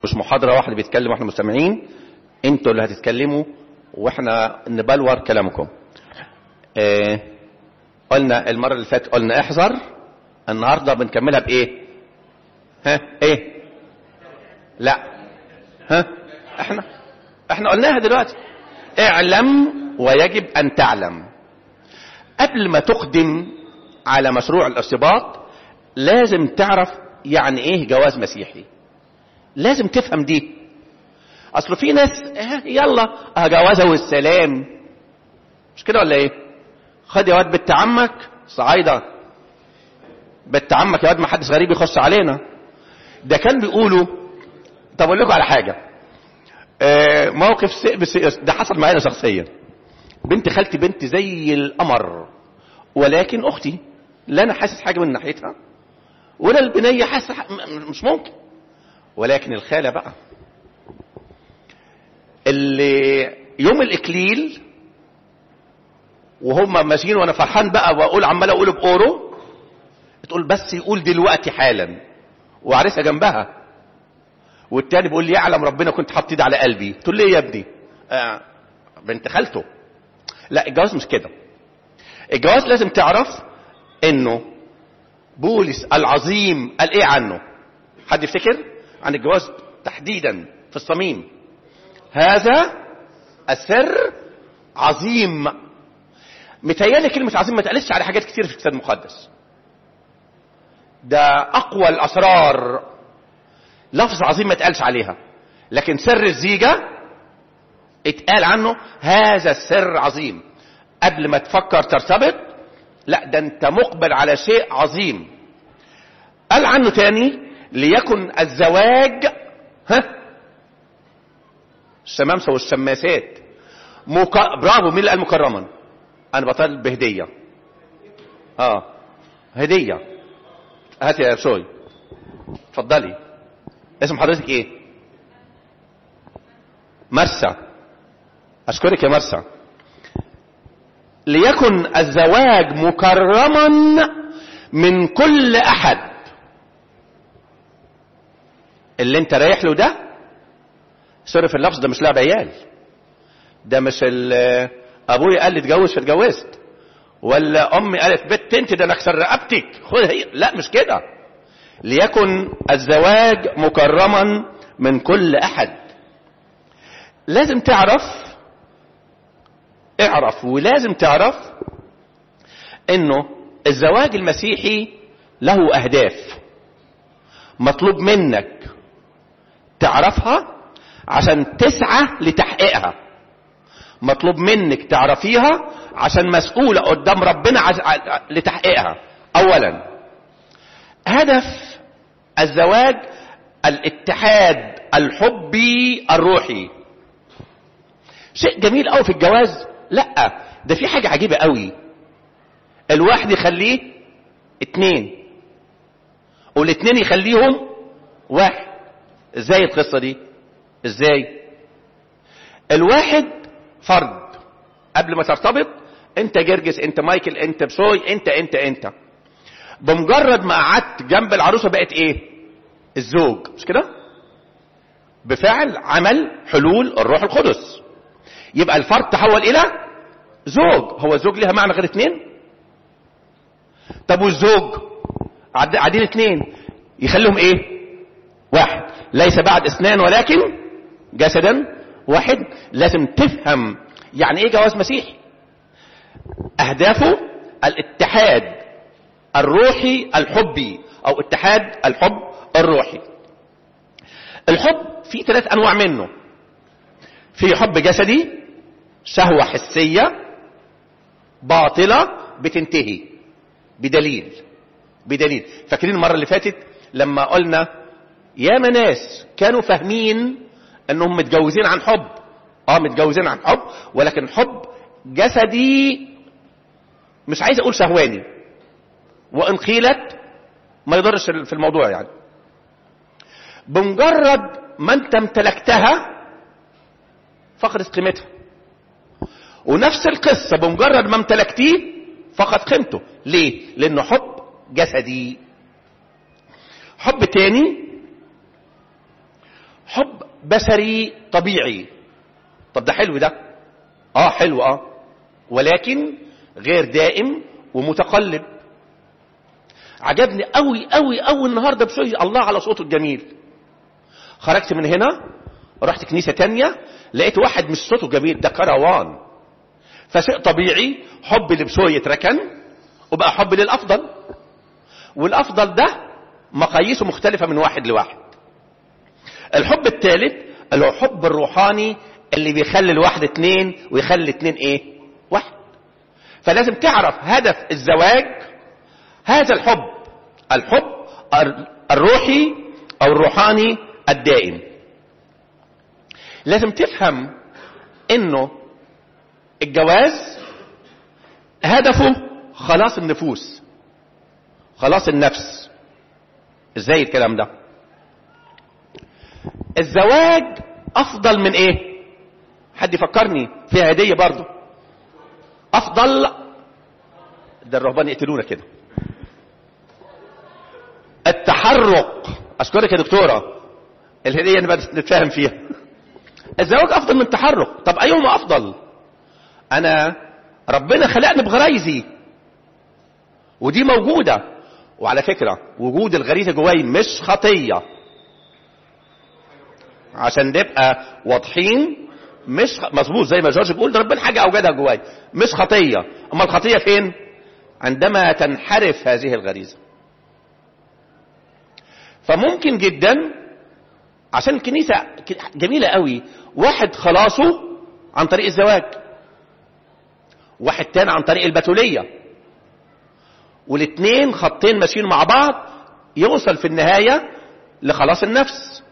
مش محاضرة واحد بيتكلم واحنا مستمعين انتوا اللي هتتكلموا واحنا نبلور كلامكم اه قلنا المرة اللي فاتت قلنا احذر النهاردة بنكملها بايه ها ايه لا ها احنا احنا قلناها دلوقتي اعلم ويجب ان تعلم قبل ما تقدم على مشروع الارتباط لازم تعرف يعني ايه جواز مسيحي لازم تفهم دي اصل في ناس اه يلا اه جوازه والسلام مش كده ولا ايه خد يا واد بنت عمك صعايده بنت عمك يا واد ما حدش غريب يخش علينا ده كان بيقولوا طب اقول لكم على حاجه اه موقف سئ ده حصل معايا شخصيا بنت خالتي بنت زي القمر ولكن اختي لا انا حاسس حاجه من ناحيتها ولا البنيه حاسه مش ممكن ولكن الخاله بقى اللي يوم الاكليل وهم ماشيين وانا فرحان بقى واقول عمال اقول باورو تقول بس يقول دلوقتي حالا وعريسها جنبها والتاني بيقول لي يعلم ربنا كنت حاطط ايدي على قلبي تقول لي يا ابني آه بنت خالته لا الجواز مش كده الجواز لازم تعرف انه بولس العظيم قال ايه عنه حد يفتكر عن الجواز تحديدا في الصميم هذا السر عظيم متهيألي كلمة عظيم ما تقلش على حاجات كتير في الكتاب المقدس ده أقوى الأسرار لفظ عظيم ما تقالش عليها لكن سر الزيجة اتقال عنه هذا السر عظيم قبل ما تفكر ترتبط لا ده انت مقبل على شيء عظيم قال عنه تاني ليكن الزواج ها الشمامسة والشماسات مك... برافو مين اللي قال مكرما انا بطالب بهدية اه هدية هاتي يا بشوي اتفضلي اسم حضرتك ايه مرسى اشكرك يا مرسى ليكن الزواج مكرما من كل احد اللي انت رايح له ده سوري في اللفظ ده مش لعب عيال ده مش ابويا قال لي اتجوز فاتجوزت ولا امي قالت بنت انت ده انا اكسر رقبتك خد هي لا مش كده ليكن الزواج مكرما من كل احد لازم تعرف اعرف ولازم تعرف انه الزواج المسيحي له اهداف مطلوب منك تعرفها عشان تسعى لتحقيقها مطلوب منك تعرفيها عشان مسؤولة قدام ربنا لتحقيقها اولا هدف الزواج الاتحاد الحبي الروحي شيء جميل قوي في الجواز لا ده في حاجة عجيبة قوي الواحد يخليه اتنين والاتنين يخليهم واحد ازاي القصة دي ازاي الواحد فرد قبل ما ترتبط انت جرجس انت مايكل انت بشوي انت انت انت بمجرد ما قعدت جنب العروسة بقت ايه الزوج مش كده بفعل عمل حلول الروح القدس يبقى الفرد تحول الى زوج هو الزوج ليها معنى غير اتنين طب والزوج قاعدين اتنين يخليهم ايه واحد ليس بعد اثنان ولكن جسدا واحد لازم تفهم يعني ايه جواز مسيحي اهدافه الاتحاد الروحي الحبي او اتحاد الحب الروحي الحب في ثلاث انواع منه في حب جسدي شهوة حسية باطلة بتنتهي بدليل بدليل فاكرين المرة اللي فاتت لما قلنا يا ناس كانوا فاهمين انهم متجوزين عن حب اه متجوزين عن حب ولكن حب جسدي مش عايز اقول شهواني وان قيلت ما يضرش في الموضوع يعني بمجرد ما انت امتلكتها فقدت قيمتها ونفس القصة بمجرد ما امتلكتيه فقد قيمته ليه لانه حب جسدي حب تاني حب بشري طبيعي طب ده حلو ده اه حلو اه ولكن غير دائم ومتقلب عجبني قوي قوي قوي النهارده بشوي الله على صوته الجميل خرجت من هنا رحت كنيسة تانية لقيت واحد مش صوته جميل ده كروان فشيء طبيعي حب لبشوي يتركن وبقى حب للأفضل والأفضل ده مقاييسه مختلفة من واحد لواحد الحب الثالث اللي هو حب الروحاني اللي بيخلي الواحد اتنين ويخلي اتنين ايه واحد فلازم تعرف هدف الزواج هذا الحب الحب الروحي او الروحاني الدائم لازم تفهم انه الجواز هدفه خلاص النفوس خلاص النفس ازاي الكلام ده الزواج افضل من ايه حد يفكرني فيها هديه برضو افضل ده الرهبان يقتلونا كده التحرك اشكرك يا دكتوره الهديه نبقى نتفاهم فيها الزواج افضل من التحرك طب ايهما افضل انا ربنا خلقني بغرايزي ودي موجوده وعلى فكره وجود الغريزه جواي مش خطيه عشان نبقى واضحين مش مظبوط زي ما جورج بيقول ده ربنا حاجه اوجدها جواي مش خطيه اما الخطيه فين عندما تنحرف هذه الغريزه فممكن جدا عشان الكنيسه جميله قوي واحد خلاصه عن طريق الزواج واحد تاني عن طريق البتوليه والاثنين خطين ماشيين مع بعض يوصل في النهايه لخلاص النفس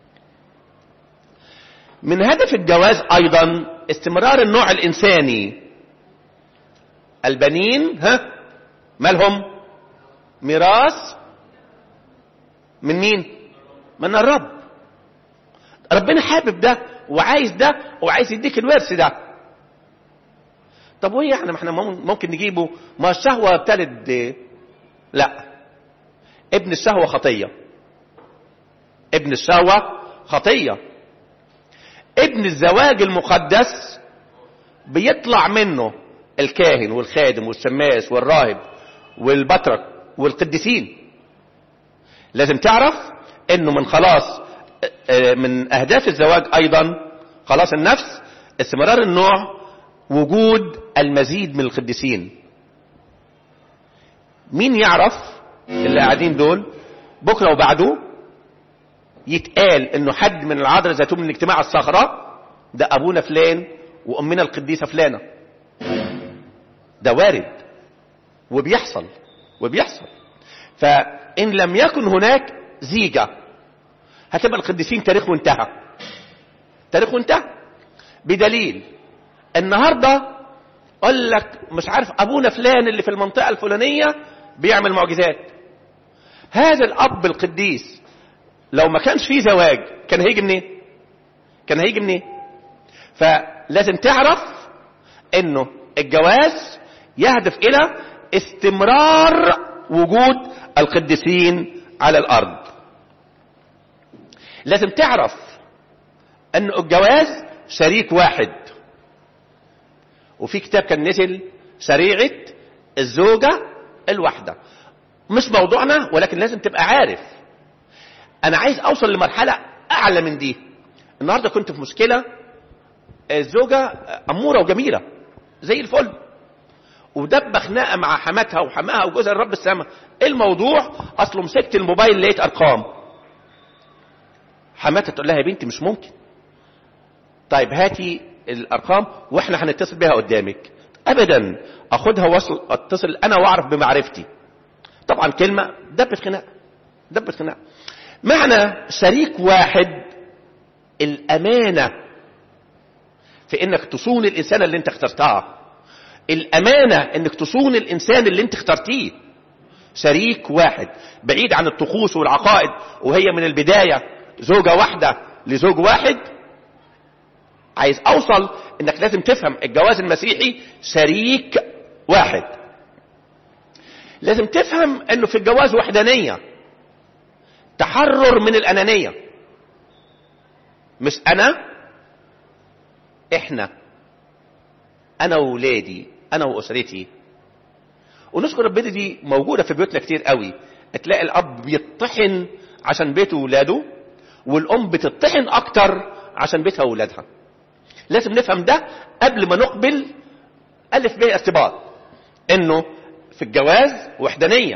من هدف الجواز ايضا استمرار النوع الانساني البنين ها مالهم ميراث من مين من الرب ربنا حابب ده وعايز ده وعايز يديك الورث ده طب وايه يعني ما احنا ممكن نجيبه ما الشهوه بتلد لا ابن الشهوه خطيه ابن الشهوه خطيه ابن الزواج المقدس بيطلع منه الكاهن والخادم والشماس والراهب والبطرك والقديسين لازم تعرف انه من خلاص من اهداف الزواج ايضا خلاص النفس استمرار النوع وجود المزيد من القديسين مين يعرف اللي قاعدين دول بكره وبعده يتقال انه حد من العذراء ذاتهم من اجتماع الصخره ده ابونا فلان وامنا القديسه فلانه ده وارد وبيحصل وبيحصل فان لم يكن هناك زيجه هتبقى القديسين تاريخه انتهى تاريخه انتهى بدليل النهارده اقول لك مش عارف ابونا فلان اللي في المنطقه الفلانيه بيعمل معجزات هذا الاب القديس لو ما كانش فيه زواج كان هيجي منين كان هيجي منين فلازم تعرف انه الجواز يهدف الى استمرار وجود القديسين على الارض لازم تعرف ان الجواز شريك واحد وفي كتاب كان نزل شريعة الزوجة الواحدة مش موضوعنا ولكن لازم تبقى عارف انا عايز اوصل لمرحلة اعلى من دي النهاردة كنت في مشكلة الزوجة امورة وجميلة زي الفل ودب خناقة مع حماتها وحماها وجوزها الرب السما الموضوع اصله مسكت الموبايل لقيت ارقام حماتها تقول لها يا بنتي مش ممكن طيب هاتي الارقام واحنا هنتصل بيها قدامك ابدا اخدها واصل اتصل انا واعرف بمعرفتي طبعا كلمه دبت خناقه دبت خناقه معنى شريك واحد الامانه في انك تصون الانسان اللي انت اخترتها الامانه انك تصون الانسان اللي انت اخترتيه شريك واحد بعيد عن الطقوس والعقائد وهي من البدايه زوجه واحده لزوج واحد عايز اوصل انك لازم تفهم الجواز المسيحي شريك واحد لازم تفهم انه في الجواز وحدانية تحرر من الانانية مش انا احنا انا وولادي انا واسرتي ونشكر ربنا دي موجودة في بيوتنا كتير قوي تلاقي الاب بيطحن عشان بيته وولاده والام بتطحن اكتر عشان بيتها وولادها لازم نفهم ده قبل ما نقبل الف ب ارتباط انه في الجواز وحدانية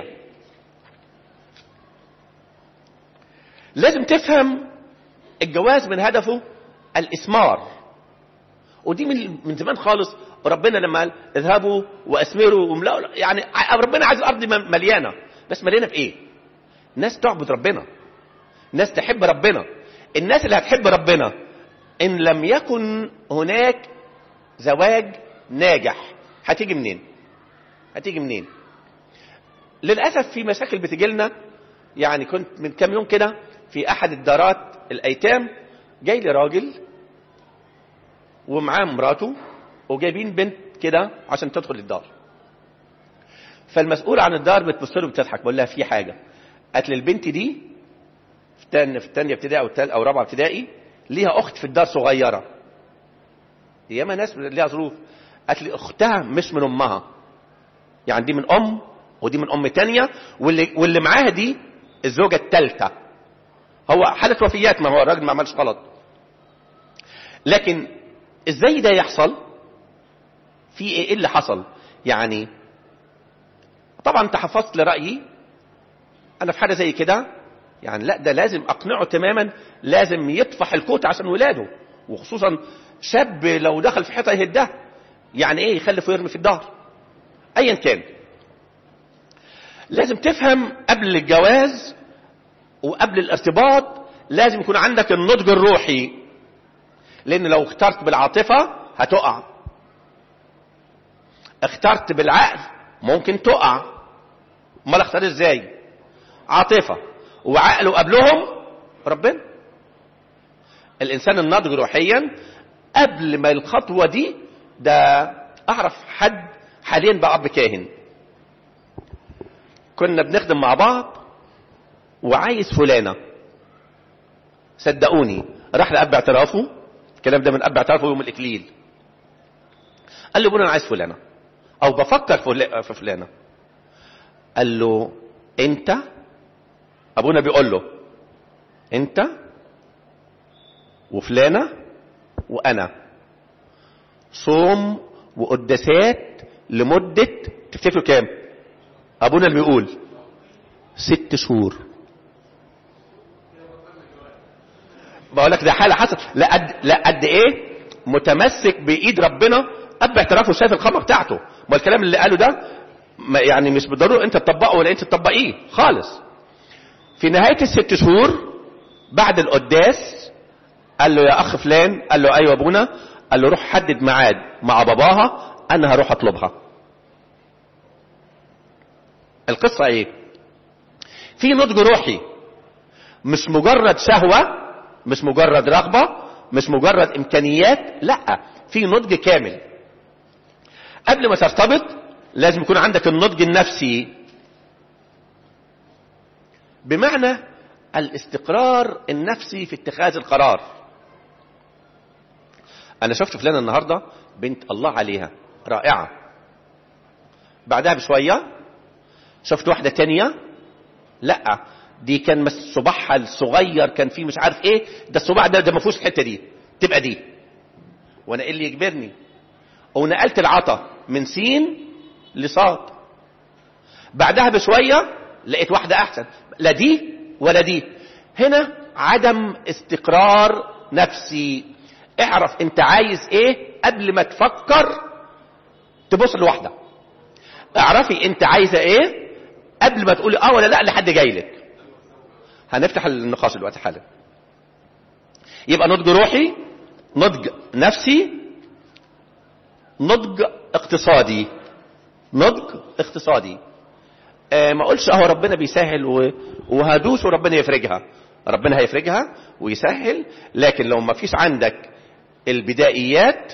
لازم تفهم الجواز من هدفه الاسمار ودي من من زمان خالص ربنا لما قال اذهبوا واسمروا واملأوا يعني ربنا عايز الارض مليانه بس مليانه بايه؟ ناس تعبد ربنا ناس تحب ربنا الناس اللي هتحب ربنا ان لم يكن هناك زواج ناجح هتيجي منين؟ هتيجي منين؟ للاسف في مشاكل بتجي لنا يعني كنت من كام يوم كده في احد الدارات الايتام جاي لي راجل ومعاه مراته وجايبين بنت كده عشان تدخل الدار فالمسؤول عن الدار بتبص له بتضحك بقول لها في حاجه قالت لي البنت دي في الثانيه في الثانيه ابتدائي او الثالث او رابعه ابتدائي ليها اخت في الدار صغيره ياما ناس ليها ظروف قالت لي اختها مش من امها يعني دي من ام ودي من ام تانية واللي واللي معاها دي الزوجه الثالثه هو حاله وفيات ما هو الراجل ما عملش غلط لكن ازاي ده يحصل في ايه اللي حصل يعني طبعا تحفظت لرايي انا في حاجه زي كده يعني لا ده لازم اقنعه تماما لازم يطفح الكوت عشان ولاده وخصوصا شاب لو دخل في حيطه يهدها يعني ايه يخلف ويرمي في الدار ايا كان لازم تفهم قبل الجواز وقبل الارتباط لازم يكون عندك النضج الروحي لان لو اخترت بالعاطفه هتقع اخترت بالعقل ممكن تقع امال اختار ازاي عاطفه وعقله قبلهم ربنا الانسان الناضج روحيا قبل ما الخطوه دي ده اعرف حد حاليا بقى اب كاهن كنا بنخدم مع بعض وعايز فلانه صدقوني راح لاب اعترافه الكلام ده من اب اعترافه يوم الاكليل قال له ابونا انا عايز فلانه او بفكر في فلانه قال له انت ابونا بيقول له انت وفلانه وانا صوم وقداسات لمده تفتكروا كام ابونا اللي بيقول ست شهور بقول لك ده حاله حصل لا قد لا قد ايه متمسك بايد ربنا اب اعترافه شايف الخمره بتاعته ما الكلام اللي قاله ده يعني مش بالضروره انت تطبقه ولا انت تطبقيه خالص في نهايه الست شهور بعد القداس قال له يا اخ فلان قال له ايوه ابونا قال له روح حدد ميعاد مع باباها انا هروح اطلبها القصه ايه في نضج روحي مش مجرد شهوه مش مجرد رغبه مش مجرد امكانيات لا في نضج كامل قبل ما ترتبط لازم يكون عندك النضج النفسي بمعنى الاستقرار النفسي في اتخاذ القرار انا شفت فلانه النهارده بنت الله عليها رائعه بعدها بشويه شفت واحده تانية لا دي كان مس صباعها الصغير كان فيه مش عارف ايه ده الصباع ده ده ما فيهوش الحته دي تبقى دي وانا ايه اللي يجبرني ونقلت العطا من سين لصاد بعدها بشويه لقيت واحده احسن لا دي ولا دي هنا عدم استقرار نفسي اعرف انت عايز ايه قبل ما تفكر تبص لواحده اعرفي انت عايزه ايه قبل ما تقولي اه ولا لا لحد جاي لك هنفتح النقاش دلوقتي حالا يبقى نضج روحي نضج نفسي نضج اقتصادي نضج اقتصادي آه ما اقولش اهو ربنا بيسهل وهدوس وربنا يفرجها ربنا هيفرجها ويسهل لكن لو ما فيش عندك البدائيات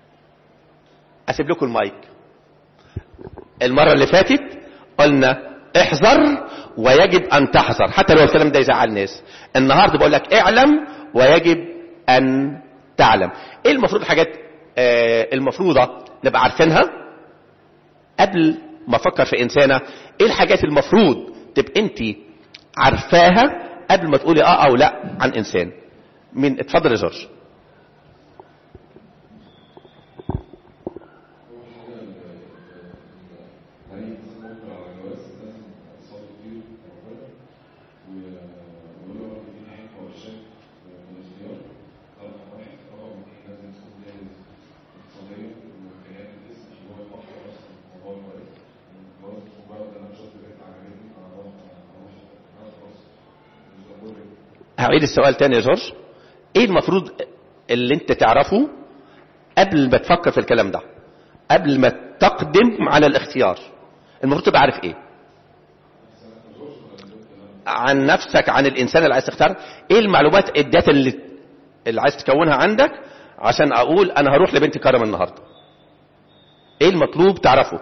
اسيب لكم المايك المره اللي فاتت قلنا احذر ويجب ان تحذر حتى لو الكلام ده يزعل ناس النهارده بقول لك اعلم ويجب ان تعلم ايه المفروض الحاجات آه المفروضه نبقى عارفينها قبل ما افكر في انسانه ايه الحاجات المفروض تبقى انت عارفاها قبل ما تقولي اه او لا عن انسان من اتفضل يا جورج هعيد السؤال تاني يا جورج ايه المفروض اللي انت تعرفه قبل ما تفكر في الكلام ده قبل ما تقدم على الاختيار المفروض تبقى عارف ايه عن نفسك عن الانسان اللي عايز تختار ايه المعلومات الداتا اللي اللي عايز تكونها عندك عشان اقول انا هروح لبنت كرم النهارده ايه المطلوب تعرفه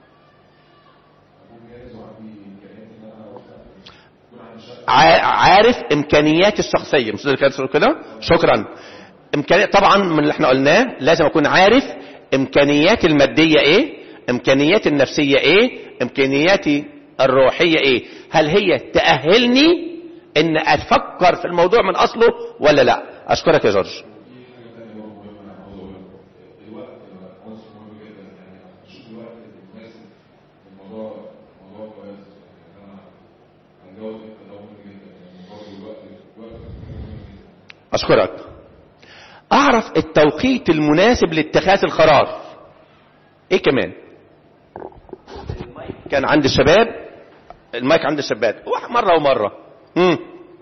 عارف امكانيات الشخصيه مش كده شكرا امكانيات طبعا من اللي احنا قلناه لازم اكون عارف امكانياتي الماديه ايه امكانياتي النفسيه ايه امكانياتي الروحيه ايه هل هي تاهلني ان افكر في الموضوع من اصله ولا لا اشكرك يا جورج أشكرك أعرف التوقيت المناسب لاتخاذ القرار إيه كمان كان عند الشباب المايك عند الشباب مرة ومرة مم.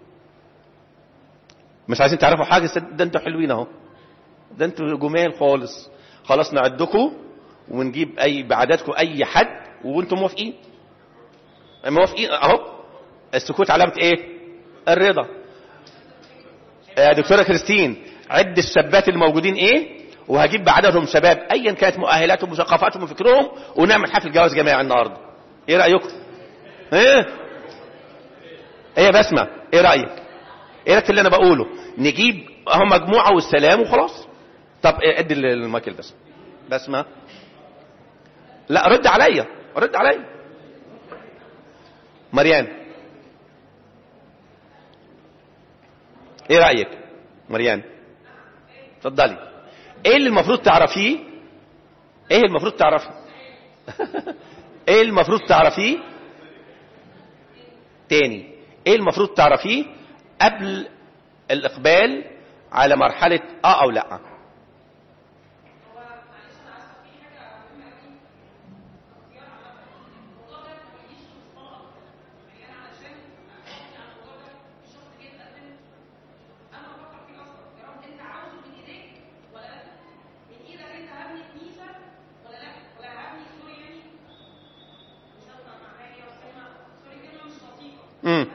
مش عايزين تعرفوا حاجة ده انتوا حلوين اهو ده انتوا جمال خالص خلاص نعدكم ونجيب اي بعداتكم اي حد وانتم موافقين موافقين اهو السكوت علامة ايه الرضا يا دكتورة كريستين عد الشابات الموجودين ايه وهجيب بعددهم شباب ايا كانت مؤهلاتهم وثقافاتهم وفكرهم ونعمل حفل جواز جماعي النهارده ايه رايكم ايه ايه يا بسمه ايه رايك ايه رايك في اللي انا بقوله نجيب اهو مجموعه والسلام وخلاص طب إيه ادي المايك بسمه بسمه لا رد عليا رد عليا مريان ايه رايك مريان اتفضلي ايه اللي المفروض تعرفيه ايه المفروض تعرفيه ايه المفروض تعرفيه تاني ايه المفروض تعرفيه قبل الاقبال على مرحله اه او لا امم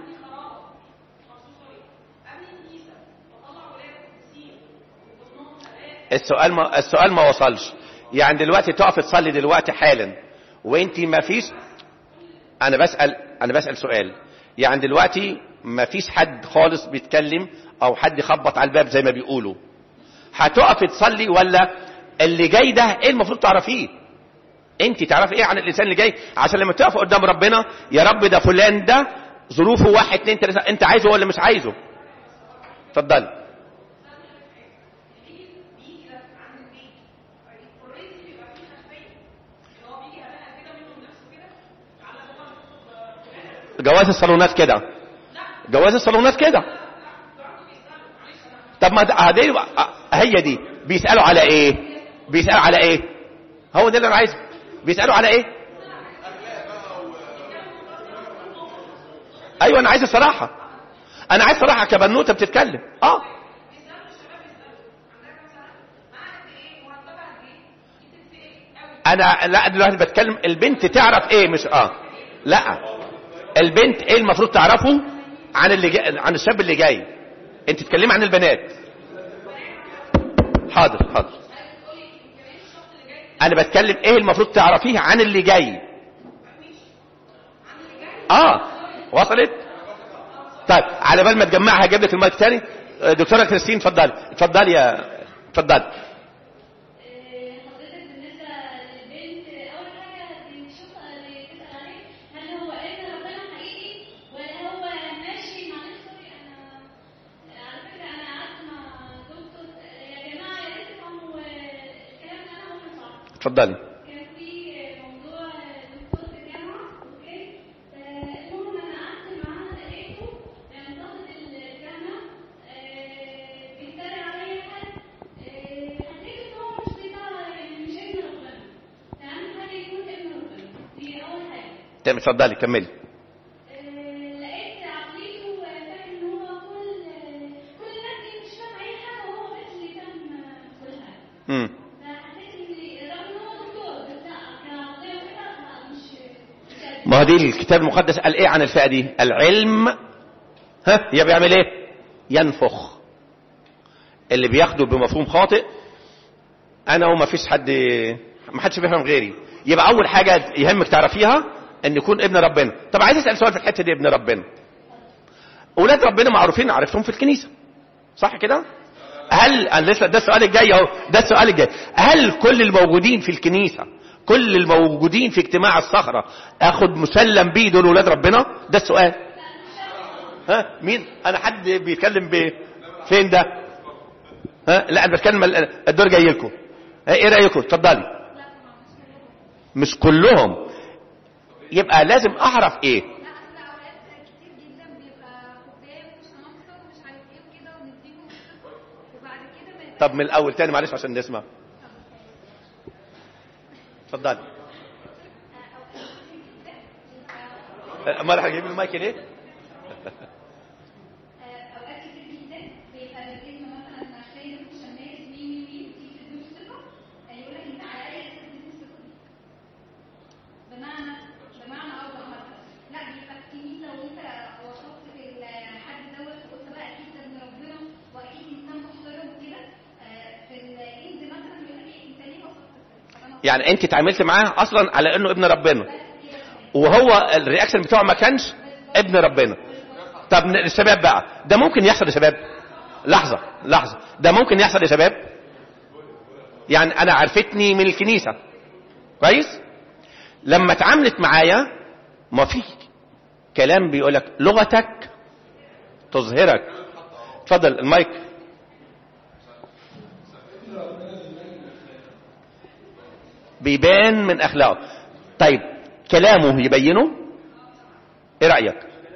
السؤال ما السؤال ما وصلش يعني دلوقتي تقف تصلي دلوقتي حالا وانت ما فيش انا بسال انا بسال سؤال يعني دلوقتي ما فيش حد خالص بيتكلم او حد يخبط على الباب زي ما بيقولوا هتقف تصلي ولا اللي جاي ده ايه المفروض تعرفيه انت تعرفي ايه عن الانسان اللي جاي عشان لما تقف قدام ربنا يا رب ده فلان ده ظروفه واحد اتنين تلاته انت عايزه ولا مش عايزه اتفضل جواز الصالونات كده جواز الصالونات كده طب ما هدي هي دي بيسالوا على ايه بيسالوا على ايه هو ده اللي انا عايزه بيسالوا على ايه ايوه انا عايز الصراحه انا عايز صراحه كبنوته بتتكلم اه انا لا دلوقتي بتكلم البنت تعرف ايه مش اه لا البنت ايه المفروض تعرفه عن اللي جاي عن الشاب اللي جاي انت تتكلمي عن البنات حاضر حاضر انا بتكلم ايه المفروض تعرفيه عن اللي جاي اه وصلت طيب على بال ما تجمعها هجيب لك المايك تاني آه، دكتوره كريستين اتفضلي اتفضلي يا اتفضلي حضرتك بالنسبة للبنت أول حاجة بنشوف اللي تسأل عليه هل هو ابن ربنا حقيقي ولا هو ماشي معلش سوري أنا على فكرة أنا قعدت مع دكتور يا جماعة يا ريت تفهموا الكلام اللي أنا هقوله صح اتفضلي كان في موضوع دكتور في الجامعة اوكي آه، المهم انا قعدت معاه لقيته منتقد الجامعة آه، بيتريق عليا حد آه، حسيت ان هو مش بتاع يعني مش ابن ربنا اهم حاجة يكون ابن ربنا دي اول حاجة تمام اتفضلي كملي آه، لقيت عقليته فاهم ان هو كل كل الناس دي مش فاهم اي حاجة وهو بس اللي فاهم كل حاجة امم فحسيت ان رغم ان هو دكتور بس لا كعقلية وكده لا مش مش قد ما هو دي الكتاب المقدس قال ايه عن الفئه دي العلم ها يا بيعمل ايه ينفخ اللي بياخده بمفهوم خاطئ انا وما فيش حد ما حدش بيفهم غيري يبقى اول حاجه يهمك تعرفيها ان يكون ابن ربنا طب عايز اسال سؤال في الحته دي ابن ربنا اولاد ربنا معروفين عرفتهم في الكنيسه صح كده هل انا لسه ده السؤال الجاي اهو ده السؤال الجاي هل كل الموجودين في الكنيسه كل الموجودين في اجتماع الصخره اخد مسلم بيه دول ولاد ربنا ده السؤال ها مين انا حد بيتكلم ب فين ده ها لا انا بتكلم ال- الدور جاي لكم ها، ايه رايكم اتفضلي مش كلهم يبقى لازم اعرف ايه لا اصل اوقات كتير جدا بيبقى خباز وشنطه ومش عارف ايه وكده ونديهم وبعد كده ما يبقى طب من الاول تاني معلش عشان نسمع اتفضلي امال هجيب المايك ليه اوقات كتير جدا بيبقى الاسم مثلا عشان شماس مين مين مين تيجي تدوس ثقه يقول لك انت على اي اساس تدوس ثقه بمعنى بمعنى اوضح مثلا لا بيبقى كتير لو انت وصفت في الحد دوت وقلت بقى اكيد ده ابن ربنا واكيد انسان محترم وكده آه، في الايد مثلا يقول لك إيه، انت ليه وصفت كده؟ طب أنا يعني انت اتعاملت معاه اصلا على انه ابن ربنا وهو الرياكشن بتاعه ما كانش ابن ربنا طب ن- الشباب بقى ده ممكن يحصل يا شباب لحظه لحظه ده ممكن يحصل يا شباب يعني انا عرفتني من الكنيسه كويس لما اتعاملت معايا ما في كلام بيقولك لغتك تظهرك اتفضل المايك بيبان من اخلاقه طيب كلامه يبينه ايه رايك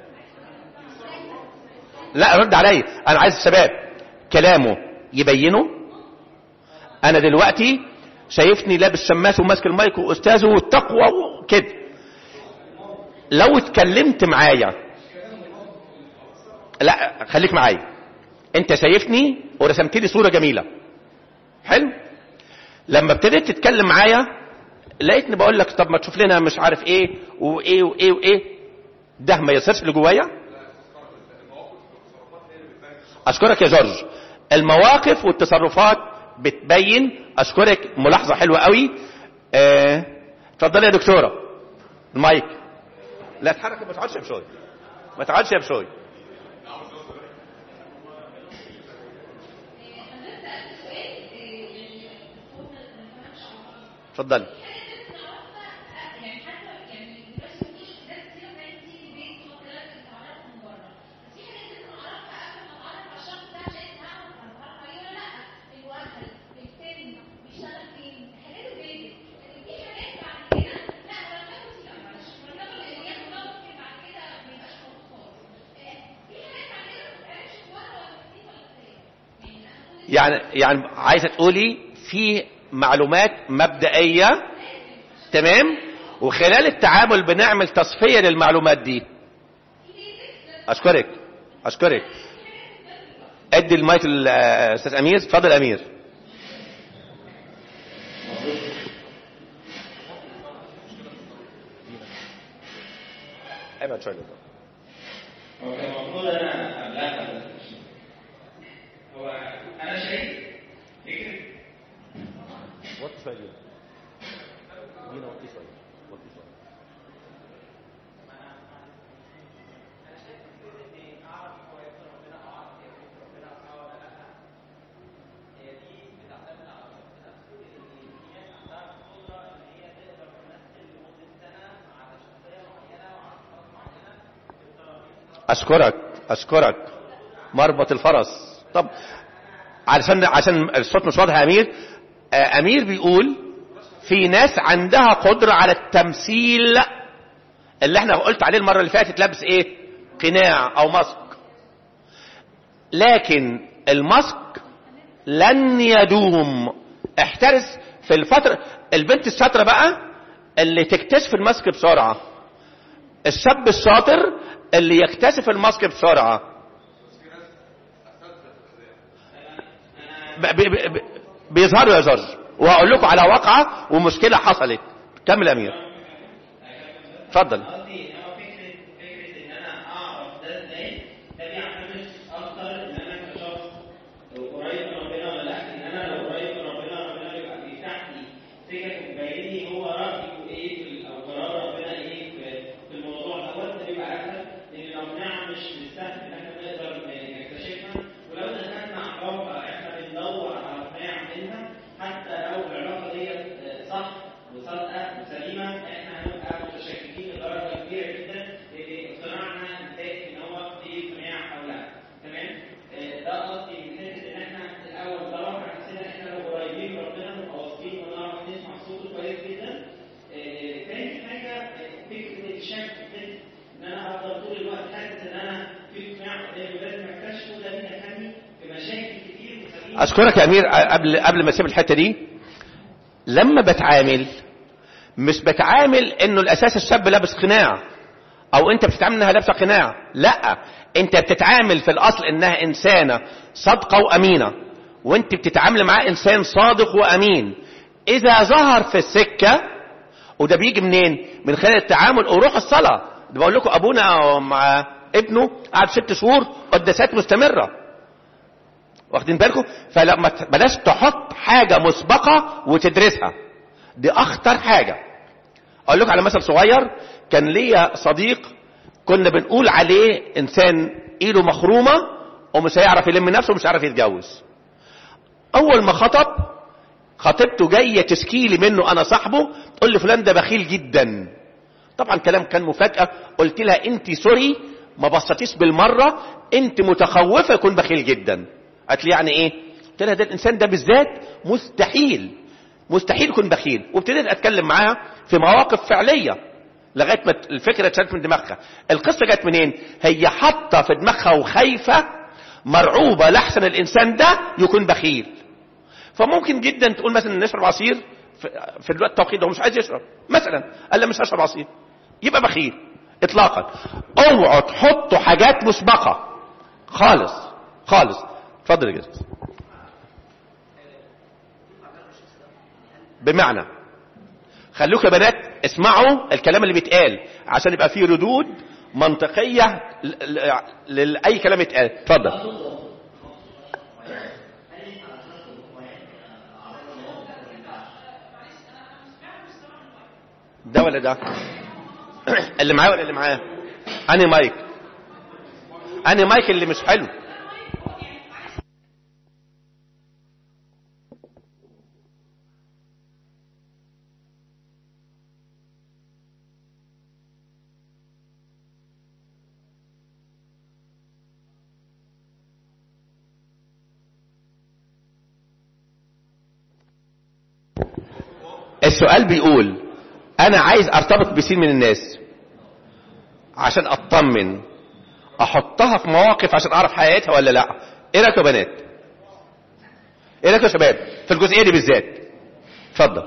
لا رد عليا انا عايز الشباب كلامه يبينه انا دلوقتي شايفني لابس شماس وماسك المايك واستاذه والتقوى وكده لو اتكلمت معايا لا خليك معايا انت شايفني ورسمت لي صوره جميله حلو لما ابتديت تتكلم معايا لقيتني بقول لك طب ما تشوف لنا مش عارف ايه وايه وايه وايه ده ما يصيرش اللي جوايا اشكرك يا جورج المواقف والتصرفات بتبين اشكرك ملاحظه حلوه قوي آه، اتفضلي يا دكتوره المايك لا اتحرك ما تقعدش يا بشوي ما تقعدش يا بشوي اتفضلي يعني يعني عايزه تقولي في معلومات مبدئيه تمام وخلال التعامل بنعمل تصفيه للمعلومات دي اشكرك اشكرك ادي المايك للاستاذ امير اتفضل يا امير ابعد شويه هو كان المفروض انا ابلغها بس هو انا شايف فكره وطي شويه دينا وطي شويه وطي شويه اشكرك اشكرك مربط الفرس طب علشان عشان الصوت مش واضح يا امير آه، امير بيقول في ناس عندها قدرة على التمثيل اللي احنا قلت عليه المرة اللي فاتت لابس ايه قناع او ماسك لكن الماسك لن يدوم احترس في الفترة البنت الشاطرة بقى اللي تكتشف الماسك بسرعة الشاب الشاطر اللي يكتشف الماسك بسرعة ب- ب- ب- بيظهروا يا جورج وهقول لكم على واقعة ومشكلة حصلت كمل يا امير اتفضل قصدي ان هو فكره فكره ان انا اعرف ده ازاي ده بيعتمد اكتر ان انا كشخص قريب من ربنا ولا لا ان انا لو قريب من ربنا ربنا بيبقى بيفتح لي سكك وبيبين لي هو رايه ايه في ال- او قرار ربنا ايه في في الموضوع دوت ده بيبقى اسهل لان الاقنعه مش بالسهل ان احنا نقدر نكتشفها ولو دخلنا علاقه احنا بندور على اقناع منها حتى لو العلاقه ديت صح وصادقه وسليمه احنا هنبقى متشككين لدرجه كبيره جدا لان اقتناعنا نتائج ان هو في اقتناع او لا تمام آه، ده قصدي من حته ان احنا الاول ندور على نفسنا احنا لو قريبين من ربنا نبقى واثقين ونعرف نسمع صوته كويس جدا آه، تاني حاجه آه، فكره الشك فكره ان انا افضل طول الوقت حاسس ان انا في اقتناع قدامي ولازم اكتشفه ده بيدخلني في مشاكل كتير وخليني اشكرك يا امير قبل قبل ما اسيب الحته دي لما بتعامل مش بتعامل انه الاساس الشاب لابس قناع او انت بتتعامل انها لابسه قناع لا انت بتتعامل في الاصل انها انسانه صادقه وامينه وانت بتتعامل معاه انسان صادق وامين اذا ظهر في السكه وده بيجي منين من خلال التعامل وروح الصلاه ده بقول لكم ابونا مع ابنه قعد ست شهور قداسات مستمره واخدين بالكم فلما ت- بلاش تحط حاجة مسبقة وتدرسها دي اخطر حاجة اقول لكم على مثل صغير كان ليا صديق كنا بنقول عليه انسان ايده مخرومة ومش هيعرف يلم نفسه ومش هيعرف يتجوز اول ما خطب خطيبته جايه تشكي لي منه انا صاحبه تقول لي فلان ده بخيل جدا طبعا كلام كان مفاجاه قلت لها انت سوري ما بصتيش بالمره انت متخوفه يكون بخيل جدا قالت لي يعني ايه قلت لها ده الانسان ده بالذات مستحيل مستحيل يكون بخيل وابتديت اتكلم معاها في مواقف فعليه لغايه ما الفكره اتشالت من دماغها القصه جت منين هي حاطه في دماغها وخايفه مرعوبه لاحسن الانسان ده يكون بخيل فممكن جدا تقول مثلا نشرب عصير في, في الوقت التوقيت ده هو مش عايز يشرب مثلا قال لا مش هشرب عصير يبقى بخيل اطلاقا اوعوا تحطوا حاجات مسبقه خالص خالص اتفضل يا جدع بمعنى خلوكم يا بنات اسمعوا الكلام اللي بيتقال عشان يبقى فيه ردود منطقيه ل- ل- لاي كلام يتقال اتفضل ده ولا ده اللي معاه ولا اللي معاه انهي مايك انهي مايك اللي مش حلو السؤال بيقول انا عايز ارتبط بسين من الناس عشان اطمن احطها في مواقف عشان اعرف حقيقتها ولا لا ايه رايكم يا بنات ايه رايكم يا شباب في الجزئيه دي بالذات اتفضل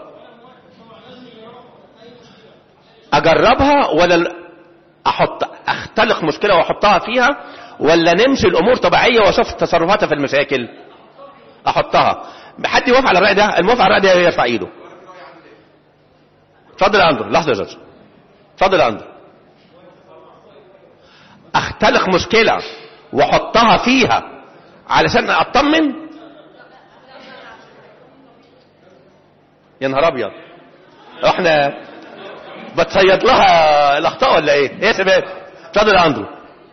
اجربها ولا ال- احط اختلق مشكله واحطها فيها ولا نمشي الامور طبيعيه واشوف تصرفاتها في المشاكل احطها حد يوافق على الراي ده الموافق على الراي ده يرفع ايده اتفضل يا اندرو لحظه يا جورج اتفضل يا اندرو اختلق مشكله واحطها فيها علشان اطمن يا نهار ابيض احنا بتصيد لها الاخطاء ولا ايه ايه يا شباب اتفضل يا اندرو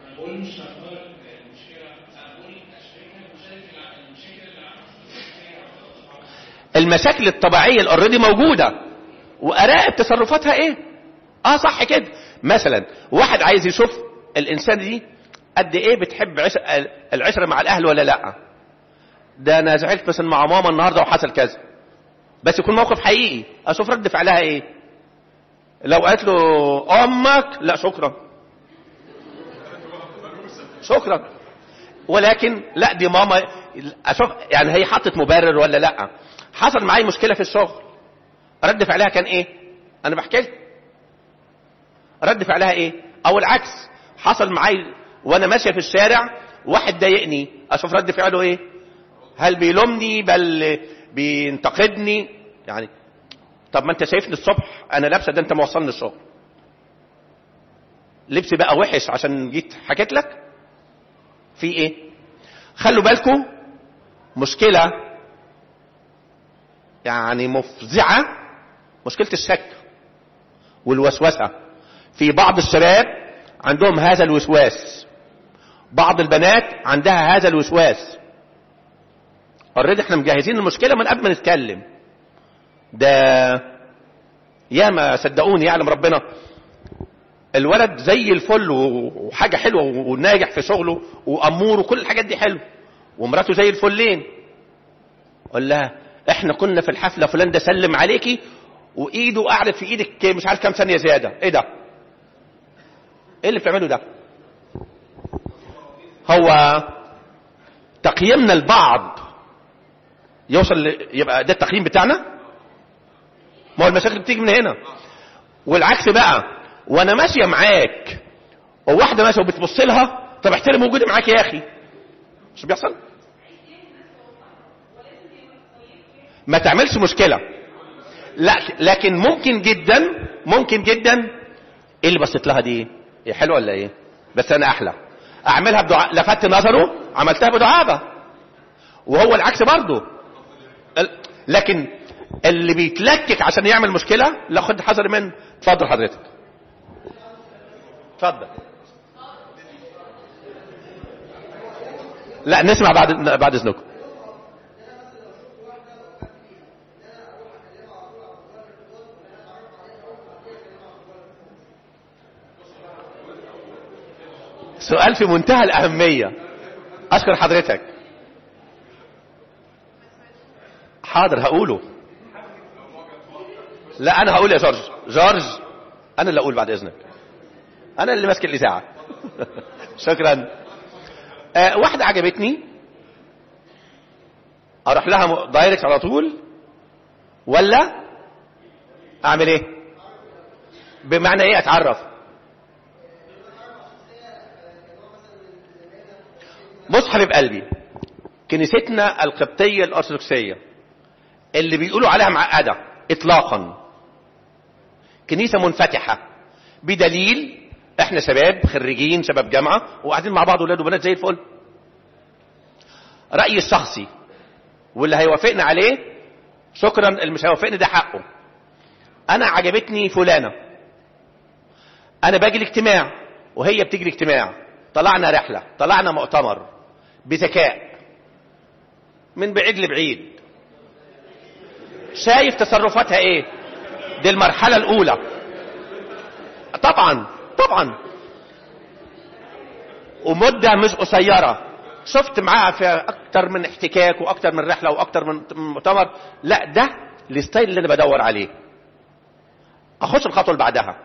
المشاكل الطبيعيه اللي اوريدي موجوده واراقب تصرفاتها ايه اه صح كده مثلا واحد عايز يشوف الانسان دي قد ايه بتحب عش... العشره مع الاهل ولا لا ده انا زعلت مثلا مع ماما النهارده وحصل كذا بس يكون موقف حقيقي اشوف رد فعلها ايه لو قالت له امك لا شكرا شكرا ولكن لا دي ماما اشوف يعني هي حطت مبرر ولا لا حصل معايا مشكله في الشغل رد فعلها كان ايه انا بحكي لك رد فعلها ايه او العكس حصل معايا وانا ماشيه في الشارع واحد ضايقني اشوف رد فعله ايه هل بيلومني بل بينتقدني يعني طب ما انت شايفني الصبح انا لابسه ده انت موصلني الشغل لبسي بقى وحش عشان جيت حكيت لك في ايه خلوا بالكم مشكله يعني مفزعه مشكله الشك والوسوسه في بعض الشباب عندهم هذا الوسواس بعض البنات عندها هذا الوسواس اوريدي احنا مجهزين المشكله من قبل ما نتكلم ده ياما صدقوني يعلم ربنا الولد زي الفل وحاجه حلوه وناجح في شغله وامور وكل الحاجات دي حلوه ومراته زي الفلين قال لها احنا كنا في الحفله فلان ده سلم عليكي وايده قعدت في ايدك مش عارف كام ثانيه زياده ايه ده ايه اللي بتعمله ده هو تقييمنا البعض يوصل ل... يبقى ده التقييم بتاعنا ما هو المشاكل بتيجي من هنا والعكس بقى وانا ماشيه معاك وواحده ماشيه وبتبص لها طب احترم وجودي معاك يا اخي مش بيحصل ما تعملش مشكله لا لكن ممكن جدا ممكن جدا ايه اللي بصيت لها دي ايه حلوه ولا ايه بس انا احلى اعملها بدعاء لفت نظره عملتها بدعابه وهو العكس برضه لكن اللي بيتلكك عشان يعمل مشكله لا خد حذر منه اتفضل حضرتك اتفضل لا نسمع بعد بعد اذنكم سؤال في منتهى الأهمية أشكر حضرتك حاضر هقوله لا أنا هقول يا جورج جورج أنا اللي أقول بعد إذنك أنا اللي ماسك الإذاعة شكرا آه واحدة عجبتني أروح لها دايركت على طول ولا أعمل إيه بمعنى إيه أتعرف بص حبيب قلبي كنيستنا القبطية الأرثوذكسية اللي بيقولوا عليها معقدة إطلاقا كنيسة منفتحة بدليل احنا شباب خريجين شباب جامعة وقاعدين مع بعض ولاد وبنات زي الفل رأيي الشخصي واللي هيوافقنا عليه شكرا اللي مش هيوافقني ده حقه انا عجبتني فلانة انا باجي الاجتماع وهي بتيجي الاجتماع طلعنا رحلة طلعنا مؤتمر بذكاء من بعيد لبعيد شايف تصرفاتها ايه دي المرحلة الاولى طبعا طبعا ومدة مش قصيرة شفت معاها في اكتر من احتكاك واكتر من رحلة واكتر من مؤتمر لا ده الستايل اللي انا بدور عليه اخش الخطوة اللي بعدها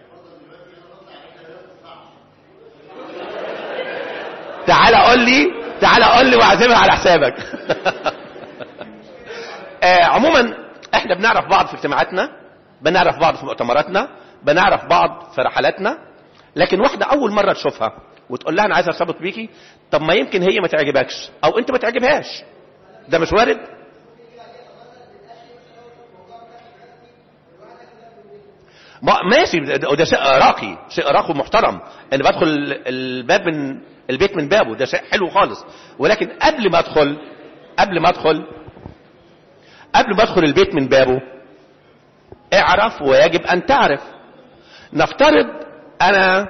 تعالى قول لي تعالى قول لي واعزمها على حسابك آه عموما احنا بنعرف بعض في اجتماعاتنا بنعرف بعض في مؤتمراتنا بنعرف بعض في رحلاتنا لكن واحدة اول مرة تشوفها وتقول لها انا عايز ارتبط بيكي طب ما يمكن هي ما تعجبكش او انت ما تعجبهاش ده مش وارد ما ماشي وده شيء راقي شيء راقي ومحترم ان بدخل الباب من البيت من بابه ده شيء حلو خالص ولكن قبل ما ادخل قبل ما ادخل قبل ما ادخل البيت من بابه اعرف ويجب ان تعرف نفترض انا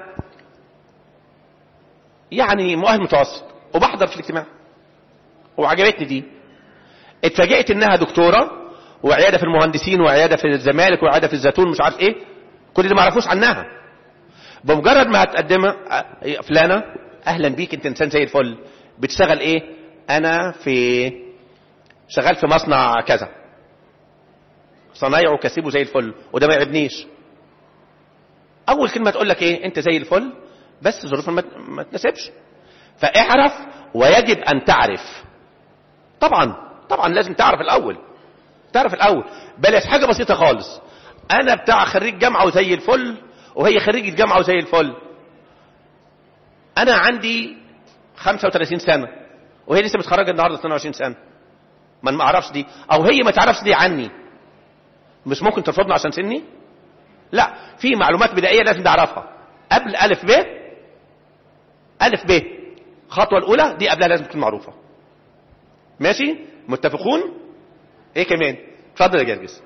يعني مؤهل متوسط وبحضر في الاجتماع وعجبتني دي اتفاجئت انها دكتوره وعياده في المهندسين وعياده في الزمالك وعياده في الزيتون مش عارف ايه كل اللي ما اعرفوش عنها بمجرد ما هتقدمها فلانه اهلا بيك انت انسان زي الفل بتشتغل ايه انا في شغال في مصنع كذا صنايعه كسيبه زي الفل وده ما يعجبنيش اول كلمه تقول لك ايه انت زي الفل بس ظروف ما ما تناسبش فاعرف ويجب ان تعرف طبعا طبعا لازم تعرف الاول تعرف الاول بلاش حاجه بسيطه خالص انا بتاع خريج جامعه وزي الفل وهي خريجه جامعه وزي الفل انا عندي 35 سنه وهي لسه متخرجه النهارده 22 سنه ما أنا ما اعرفش دي او هي ما تعرفش دي عني مش ممكن ترفضني عشان سني لا في معلومات بدائيه لازم تعرفها قبل الف ب الف ب الخطوه الاولى دي قبلها لازم تكون معروفه ماشي متفقون ايه كمان اتفضل يا جرجس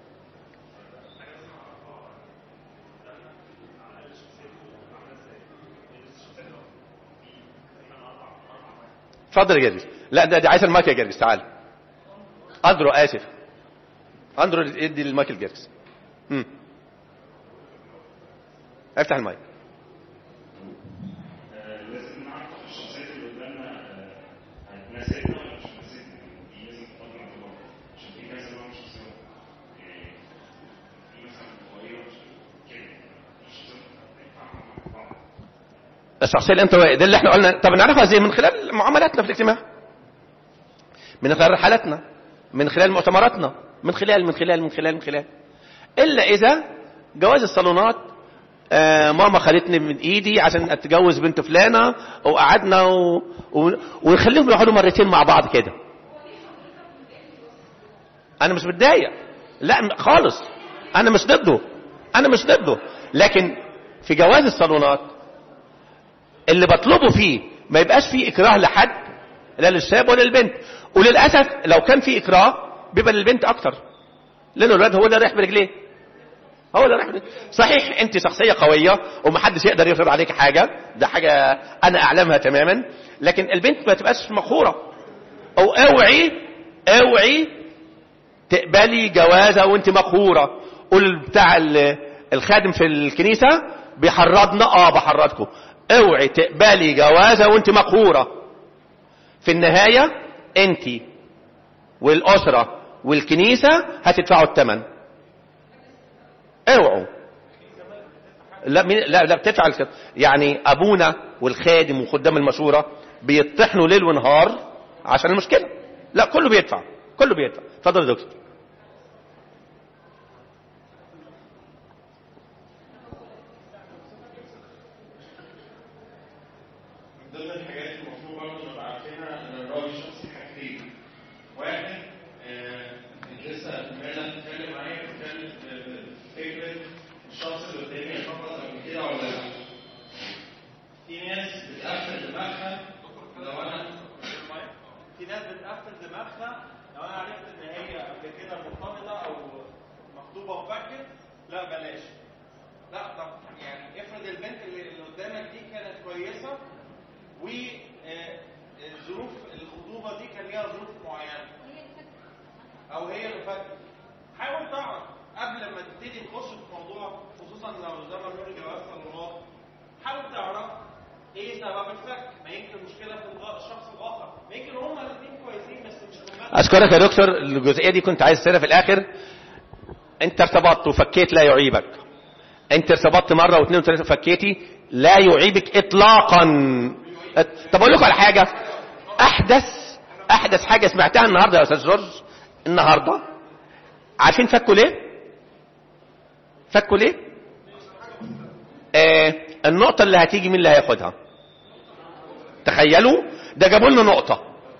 اتفضل يا جرجس لا ده دي عايز المايك يا جرجس تعال اندرو اسف اندرو ادي المايك لجرجس امم افتح المايك لازم نعرف الشخصيات اللي قدامنا آه، هتناسبنا ولا مش هتناسبنا دي لازم تفضل اعتبار عشان في كذا نوع من الشخصيات يعني في مثلا قوية مش كده الشخصيات هتنفع مع بعض الشخصيه الانطوائيه ده اللي احنا قلنا طب نعرفها ازاي من خلال معاملاتنا في الاجتماع من خلال رحلاتنا من خلال مؤتمراتنا من خلال من خلال من خلال من خلال الا اذا جواز الصالونات آه ماما خدتني من ايدي عشان اتجوز بنت فلانه وقعدنا و... و... ونخليهم يقعدوا مرتين مع بعض كده انا مش متضايق لا م- خالص انا مش ضده انا مش ضده لكن في جواز الصالونات اللي بطلبه فيه ما يبقاش فيه اكراه لحد لا للشاب ولا للبنت وللاسف لو كان فيه اكراه بيبقى للبنت اكتر لان الولاد هو اللي رايح برجليه هو اللي رايح برجليه صحيح انت شخصيه قويه ومحدش يقدر يفرض عليك حاجه ده حاجه انا اعلمها تماما لكن البنت ما تبقاش مقهوره او اوعي اوعي تقبلي جوازه وانت مقهوره قول بتاع ال- الخادم في الكنيسه بيحرضنا اه بحرضكم اوعي تقبلي جوازه وانت مقهوره في النهايه انت والاسره والكنيسه هتدفعوا الثمن اوعوا لا مين لا لا بتدفع الك- يعني ابونا والخادم وخدام المشوره بيطحنوا ليل ونهار عشان المشكله لا كله بيدفع كله بيدفع اتفضل يا دكتور من ضمن الحاجات المفروض برضه نبقى عارفينها ان الراجل شخصي حاجتين واحد آه، انت لسه مالا بتتكلم معايا بتتكلم في فكره الشخص اللي قدامي يفكر قبل كده ولا لا في ناس بتقفل دماغها لو انا في ناس بتقفل دماغها لو انا عرفت ان هي قبل كده مرتبطه او مخطوبه وفكت لا بلاش لا طب يعني افرض البنت اللي اللي قدامك دي كانت كويسه وظروف الخطوبه دي كان ليها ظروف معينه او هي اللي فاتت حاول تعرف قبل ما تبتدي تخش في موضوع خصوصا لو زي ما بنقول جواز صالونات حاول تعرف ايه سبب الفك ما يمكن مشكله في الغ- الشخص الاخر ما يمكن هما الاثنين كويسين بس مش كومباتبل. اشكرك يا دكتور الجزئيه دي كنت عايز اسالها في الاخر انت ارتبطت وفكيت لا يعيبك انت ارتبطت مره واثنين وثلاثه وفكيتي لا يعيبك اطلاقا ات- طب اقول لكم على حاجه احدث احدث حاجه سمعتها النهارده يا استاذ جورج النهارده عارفين فكوا ليه فكوا ليه آه النقطه اللي هتيجي مين اللي هياخدها تخيلوا ده جابوا لنا نقطه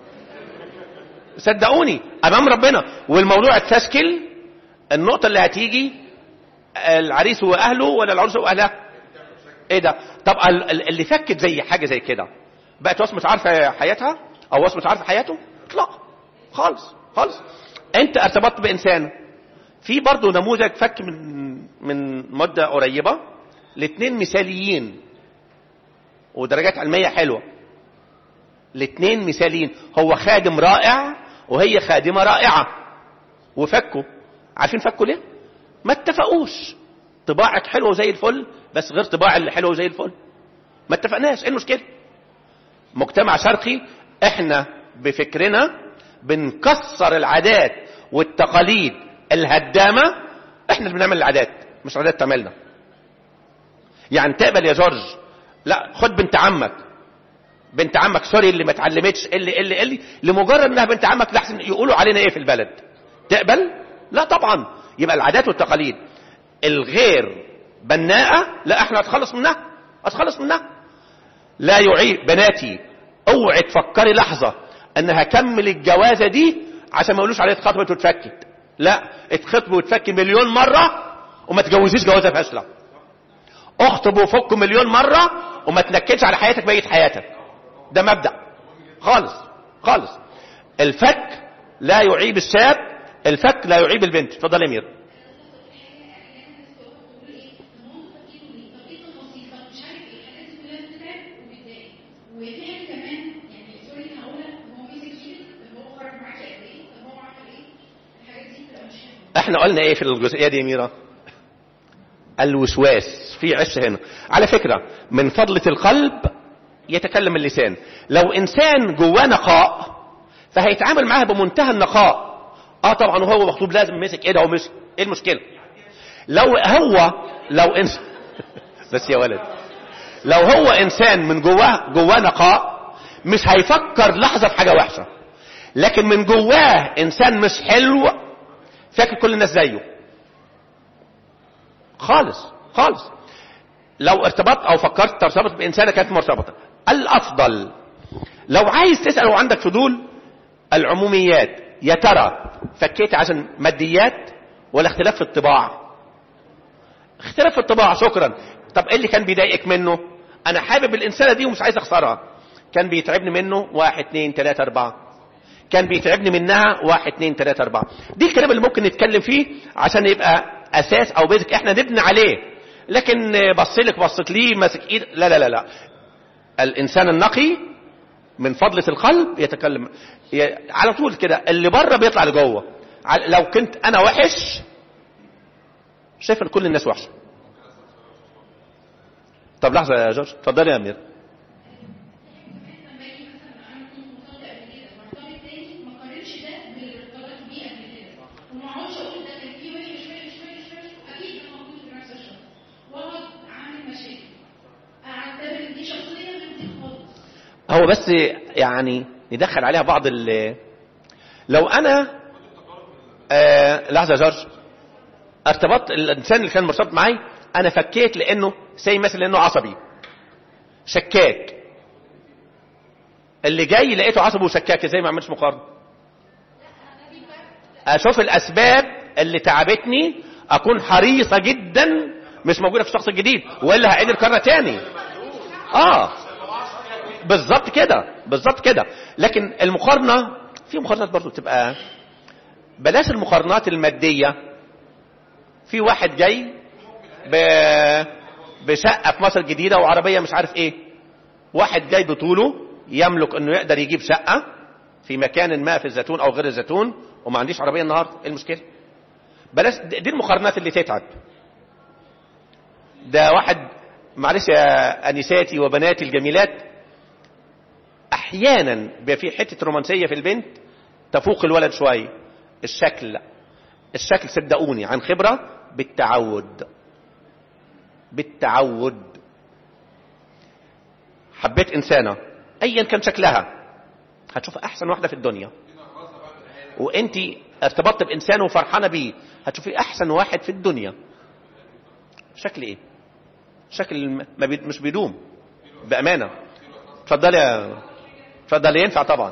صدقوني امام ربنا والموضوع اتسكل النقطه اللي هتيجي العريس واهله ولا العروس واهلها ايه ده طب ال- ال- اللي فكت زي حاجه زي كده بقت وصمه عارفه حياتها او وصمه عارفه حياته اطلاقا خالص خالص انت ارتبطت بانسان في برضه نموذج فك من من مده قريبه الاثنين مثاليين ودرجات علميه حلوه الاثنين مثاليين هو خادم رائع وهي خادمه رائعه وفكوا عارفين فكوا ليه ما اتفقوش طباعك حلوه زي الفل بس غير طباع اللي حلوه زي الفل ما اتفقناش ايه المشكله مجتمع شرقي احنا بفكرنا بنكسر العادات والتقاليد الهدامة احنا اللي بنعمل العادات مش عادات تعملنا يعني تقبل يا جورج لا خد بنت عمك بنت عمك سوري اللي ما اتعلمتش اللي اللي اللي لمجرد انها بنت عمك لحسن يقولوا علينا ايه في البلد تقبل لا طبعا يبقى العادات والتقاليد الغير بناءة لا احنا هتخلص منها هتخلص منها لا يعيب بناتي اوعي تفكري لحظة ان هكمل الجوازة دي عشان ما يقولوش عليها اتخطبت واتفكت لا اتخطب واتفك مليون مرة وما تجوزيش جوازة فاشلة اخطب وفك مليون مرة وما تنكدش على حياتك بقية حياتك ده مبدأ خالص خالص الفك لا يعيب الشاب الفك لا يعيب البنت اتفضل يا مير وفي حاجه كمان يعني سوري هقولها هو مسك شيء هو خرج معاك قد ايه طب هو عمل ايه الحاجات دي بتبقى مش حلوه احنا قلنا ايه في الجزئية دي يا ميرا الوسواس في عش هنا على فكرة من فضلة القلب يتكلم اللسان لو انسان جواه نقاء فهيتعامل معاها بمنتهى النقاء اه طبعا وهو مخطوب لازم مسك ايه ده ومسك ايه المشكلة لو هو لو انسان بس يا ولد لو هو انسان من جواه جواه نقاء مش هيفكر لحظة في حاجة وحشة لكن من جواه انسان مش حلو فاكر كل الناس زيه خالص خالص لو ارتبطت او فكرت ترتبط بانسانه كانت مرتبطه الافضل لو عايز تسال وعندك فضول العموميات يا ترى فكيت عشان ماديات ولا اختلاف في الطباع اختلاف في الطباع شكرا طب ايه اللي كان بيضايقك منه انا حابب الانسانه دي ومش عايز اخسرها كان بيتعبني منه واحد اتنين تلاته اربعه كان بيتعبني منها واحد اتنين تلاته اربعه دي الكلام اللي ممكن نتكلم فيه عشان يبقى اساس او بيزك احنا نبني عليه لكن بصلك بصت ليه ماسك ايد لا لا لا لا الانسان النقي من فضلة القلب يتكلم ي- على طول كده اللي بره بيطلع لجوه على- لو كنت انا وحش شايف ان كل الناس وحشه طب لحظه يا جورج اتفضلي يا امير لما يجي مثلا انا كنت مرتبطه قبل كده مرتبط تاني ما قارنش ده باللي ارتبطت بيه قبل كده وما اقعدش اقول ده كان فيه وحش وحش وحش وحش اكيد ده موجود في نفس الشخص واقعد اعمل مشاكل اعتبر ان دي شخصيه غير دي خالص هو بس يعني ندخل عليها بعض ال لو انا آه لحظه يا جورج ارتبطت الانسان اللي كان مرتبط معي انا فكيت لانه زي مثلا لانه عصبي شكاك اللي جاي لقيته عصبي وشكاك ازاي ما اعملش مقارنه اشوف الاسباب اللي تعبتني اكون حريصه جدا مش موجوده في الشخص الجديد والا هعيد الكره تاني اه بالظبط كده بالظبط كده لكن المقارنه في مقارنات برضو تبقى بلاش المقارنات الماديه في واحد جاي ب... بشقه في مصر الجديده وعربيه مش عارف ايه واحد جاي بطوله يملك انه يقدر يجيب شقه في مكان ما في الزيتون او غير الزيتون وما عنديش عربيه النهارده ايه المشكله بلاش دي المقارنات اللي تتعب ده واحد معلش يا انساتي وبناتي الجميلات احيانا بيبقى في حته رومانسيه في البنت تفوق الولد شويه الشكل لا الشكل صدقوني عن خبره بالتعود بالتعود حبيت انسانه ايا كان شكلها هتشوف احسن واحده في الدنيا وانت ارتبطت بانسان وفرحانه بيه هتشوفي احسن واحد في الدنيا شكل ايه شكل ما بي... مش بيدوم بامانه اتفضلي يا اتفضلي ينفع طبعا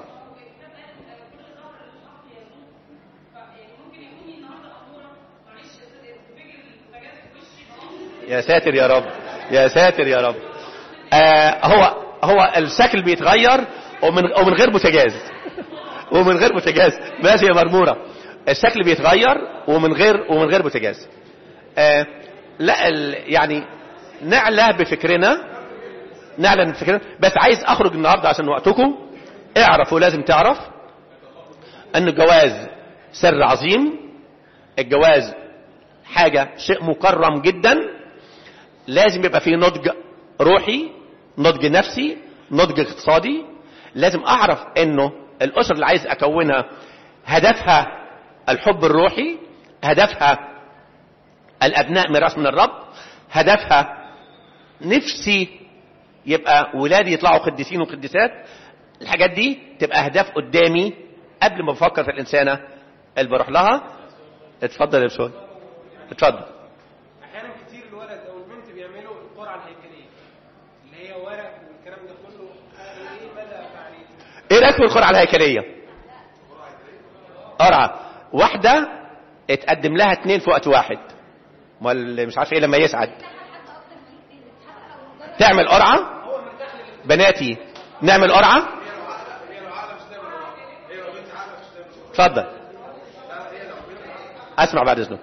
يا ساتر يا رب يا ساتر يا رب آه هو هو الشكل بيتغير ومن ومن غير بوتاجاز ومن غير بوتاجاز ماشي يا مرموره الشكل بيتغير ومن غير ومن غير بوتاجاز آه لا ال يعني نعلى بفكرنا نعلن بفكرنا بس عايز اخرج النهارده عشان وقتكم اعرفوا لازم تعرف ان الجواز سر عظيم الجواز حاجه شيء مكرم جدا لازم يبقى فيه نضج روحي نضج نفسي نضج اقتصادي لازم اعرف انه الاسر اللي عايز اكونها هدفها الحب الروحي هدفها الابناء ميراث من الرب هدفها نفسي يبقى ولادي يطلعوا قديسين وقديسات الحاجات دي تبقى اهداف قدامي قبل ما بفكر في الانسانه اللي بروح لها اتفضل يا بشوي اتفضل احيانا كتير الولد او البنت بيعملوا القرعه الهيكليه اللي هي ورق والكلام ده كله ايه مدى فعاليته ايه رايك في القرعه الهيكليه قرعه واحده اتقدم لها اتنين في وقت واحد امال مش عارف ايه لما يسعد تعمل قرعه بناتي نعمل قرعه اتفضل اسمع بعد اذنك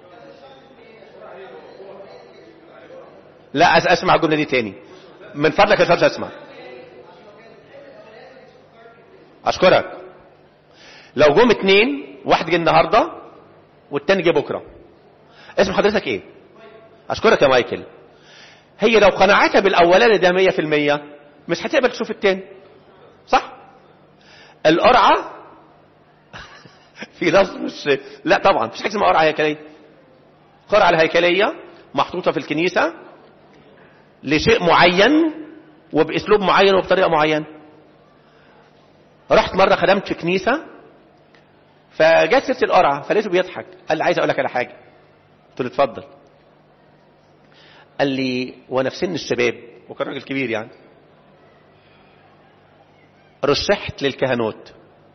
لا أس- اسمع الجمله دي تاني من فضلك يا استاذ اسمع اشكرك لو جم اتنين واحد جه النهارده والتاني جه بكره اسم حضرتك ايه اشكرك يا مايكل هي لو قناعتها بالاولاني ده 100% مش هتقبل تشوف التاني صح القرعه في لفظ مش لا طبعا مفيش حاجه اسمها قرعه هيكليه القرعه الهيكليه محطوطه في الكنيسه لشيء معين وباسلوب معين وبطريقه معينه رحت مره خدمت في كنيسه فجت سيره القرعه فلقيته بيضحك قال لي عايز اقول لك على حاجه قلت له اتفضل قال لي وانا في سن الشباب وكان راجل كبير يعني رشحت للكهنوت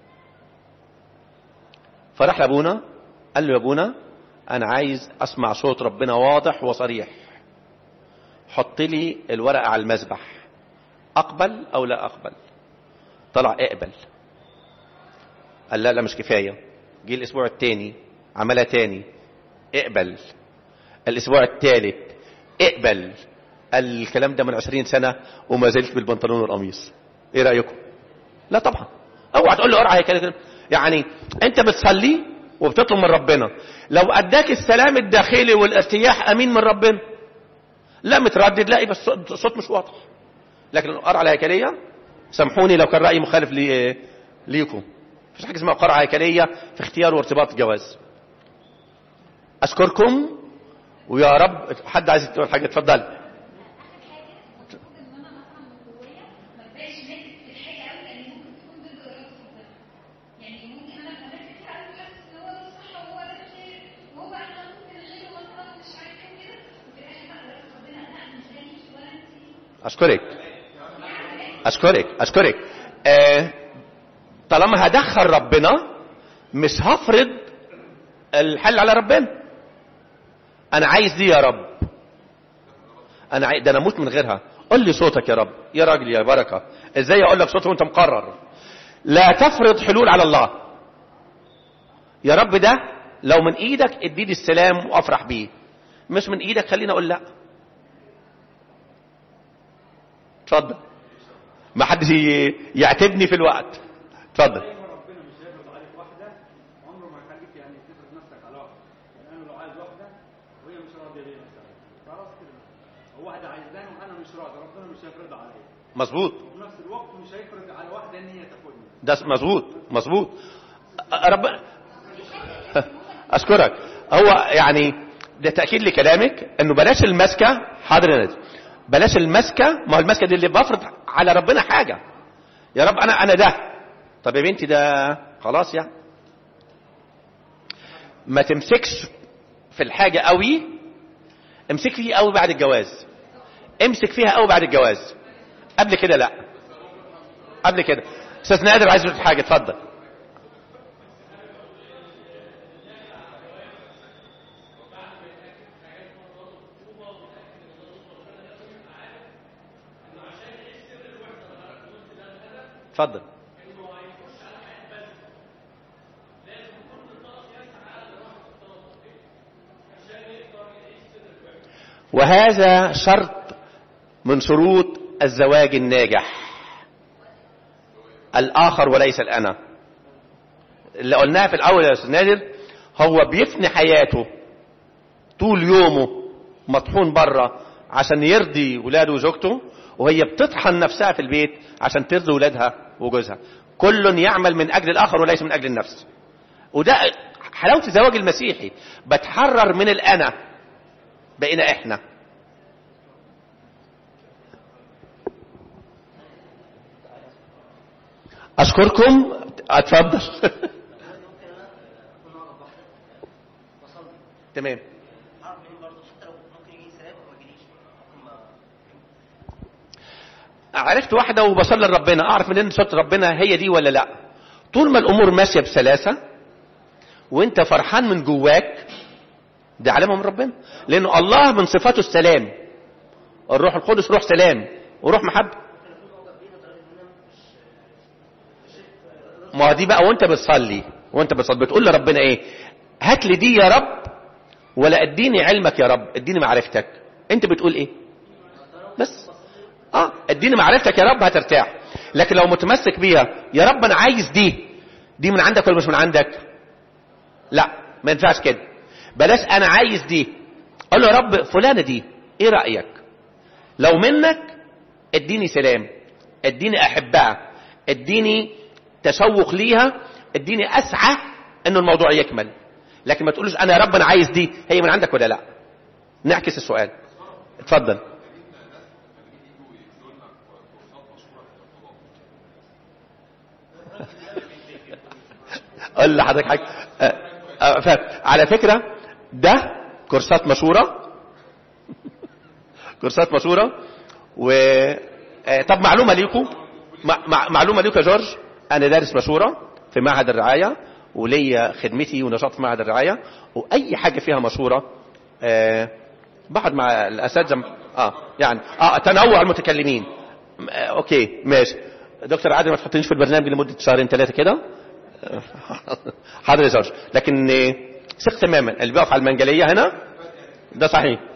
فراح لابونا قال له يا ابونا انا عايز اسمع صوت ربنا واضح وصريح حط لي الورقه على المذبح اقبل او لا اقبل طلع اقبل قال لا لا مش كفايه جه الاسبوع الثاني عملها تاني اقبل الاسبوع الثالث اقبل قال الكلام ده من عشرين سنة وما زلت بالبنطلون والقميص ايه رأيكم لا طبعا اوعى تقول له قرعه هي كده يعني انت بتصلي وبتطلب من ربنا لو اداك السلام الداخلي والارتياح امين من ربنا لا متردد لا يبقى الصوت الصوت مش واضح لكن القرعه الهيكليه سامحوني لو كان رايي مخالف لي ليكم مفيش حاجه اسمها قرعه هيكليه في اختيار وارتباط الجواز اشكركم ويا رب حد عايز يقول حاجه اتفضل المفروض ان انا مثلا من جوايا ما بقاش ماسك في الحاجه قوي لان ممكن تكون ضد اراده ربنا يعني ممكن انا ابقى ماسك فيها قوي وحاسس ان هو ده الصح وهو ده الخير وهو احنا ممكن غيره مثلا مش عارف ايه كده وفي الاخر بقى اراده ربنا لا مش ده ليك ولا انت ليك. اشكرك اشكرك اشكرك آه طالما هدخل ربنا مش هفرض الحل على ربنا انا عايز دي يا رب انا عايز ده انا اموت من غيرها قول لي صوتك يا رب يا راجل يا بركه ازاي اقول لك صوتي وانت مقرر لا تفرض حلول على الله يا رب ده لو من ايدك اديني السلام وافرح بيه مش من ايدك خليني اقول لا اتفضل ما حدش ي- يعتبني في الوقت اتفضل دايما ربنا مش هيفرض عليك واحده عمره ما يخليك يعني تفرض نفسك على واحده يعني انا لو عايز واحده وهي مش راضيه بيا مثلا خلاص كده هو واحده عايزاني وانا مش راضي ربنا مش هيفرضها عليا مظبوط وفي نفس الوقت مش هيفرض على واحده ان هي تاخدني ده مظبوط مظبوط أ- رب اشكرك هو يعني ده تاكيد لكلامك انه بلاش المسكه حاضر يا نادي بلاش المسكه ما هو المسكه دي اللي بفرض على ربنا حاجه يا رب انا انا ده طب يا بنتي ده خلاص يعني ما تمسكش في الحاجه قوي امسك فيها قوي بعد الجواز امسك فيها قوي بعد الجواز قبل كده لا قبل كده استاذ نادر عايز يقول حاجه اتفضل اتفضل وهذا شرط من شروط الزواج الناجح الاخر وليس الانا اللي قلناها في الاول يا استاذ نادر هو بيفني حياته طول يومه مطحون بره عشان يرضي ولاده وزوجته وهي بتطحن نفسها في البيت عشان ترضي ولادها وجوزها كل يعمل من اجل الاخر وليس من اجل النفس وده حلاوه الزواج المسيحي بتحرر من الانا بقينا احنا اشكركم اتفضل ممكن انا اكون اقرب واحده واصلي تمام اعرف مين برضه حتى لو ممكن يجي سلام او ما يجيليش ممكن ما عرفت واحدة وبصلي لربنا اعرف منين صوت ربنا هي دي ولا لا طول ما الامور ماشية بسلاسة وانت فرحان من جواك دي علامة من ربنا لانه الله من صفاته السلام الروح القدس روح سلام وروح محبة ما دي بقى وانت بتصلي وانت بتصلي بتقول لربنا ايه هات لي دي يا رب ولا اديني علمك يا رب اديني معرفتك انت بتقول ايه بس اه اديني معرفتك يا رب هترتاح لكن لو متمسك بيها يا رب انا عايز دي دي من عندك ولا مش من عندك لا ما ينفعش كده بلاش انا عايز دي قول له يا رب فلانة دي ايه رأيك لو منك اديني سلام اديني احبها اديني تشوق ليها اديني اسعى انه الموضوع يكمل لكن ما تقولوش انا يا رب انا عايز دي هي من عندك ولا لا نعكس السؤال اتفضل اقول لحضرتك حاجه أه، أه، ف- على فكره ده كورسات مشهوره كورسات مشهوره و آه، طب معلومه ليكم مع- مع- معلومه ليكم يا جورج انا دارس مشهوره في معهد الرعايه وليا خدمتي ونشاط في معهد الرعايه واي حاجه فيها مشهوره آه، بقعد مع الاساتذه اه يعني اه تنوع المتكلمين م- آه، اوكي ماشي دكتور عادل ما تحطنيش في البرنامج لمده شهرين ثلاثه كده حاضر يا جورج لكن آه، ثق تماما اللي بيقف على المنجليه هنا ده صحيح